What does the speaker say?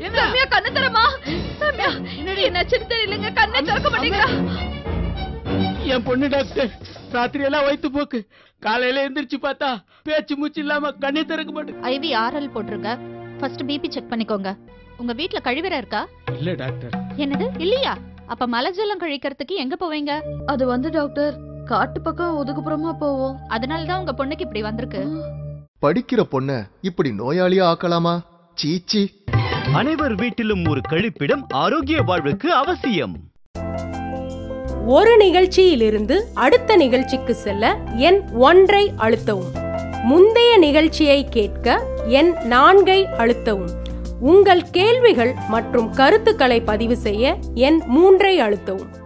ரம்யா கண்ணு தரமா ரம்யா என்னாச்சுன்னு தெரியலங்க கண்ணே திறக்க மாட்டேங்கிறா என் பொண்ணு டாக்டர் ராத்திரி எல்லாம் வயித்து போக்கு காலையில எந்திரிச்சு பார்த்தா பேச்சு மூச்சு இல்லாம கண்ணே திறக்க மாட்டேன் ஐவி ஆர்எல் போட்டிருங்க ஃபர்ஸ்ட் பிபி செக் பண்ணிக்கோங்க உங்க வீட்ல கழிவறை இருக்கா இல்ல டாக்டர் என்னது இல்லையா அப்ப மலஜலம் கழிக்கிறதுக்கு எங்க போவீங்க அது வந்து டாக்டர் காட்டு பக்கம் ஒதுக்குப்புறமா போவோம் அதனால தான் உங்க பொண்ணுக்கு இப்படி வந்திருக்கு படிக்கிற பொண்ண இப்படி நோயாளியா ஆக்கலாமா சீச்சி அனைவர் வீட்டிலும் ஒரு கழிப்பிடம் ஆரோக்கிய வாழ்வுக்கு அவசியம் ஒரு நிகழ்ச்சியிலிருந்து அடுத்த நிகழ்ச்சிக்கு செல்ல எண் ஒன்றை அழுத்தவும் முந்தைய நிகழ்ச்சியை கேட்க எண் நான்கை அழுத்தவும் உங்கள் கேள்விகள் மற்றும் கருத்துக்களை பதிவு செய்ய எண் மூன்றை அழுத்தவும்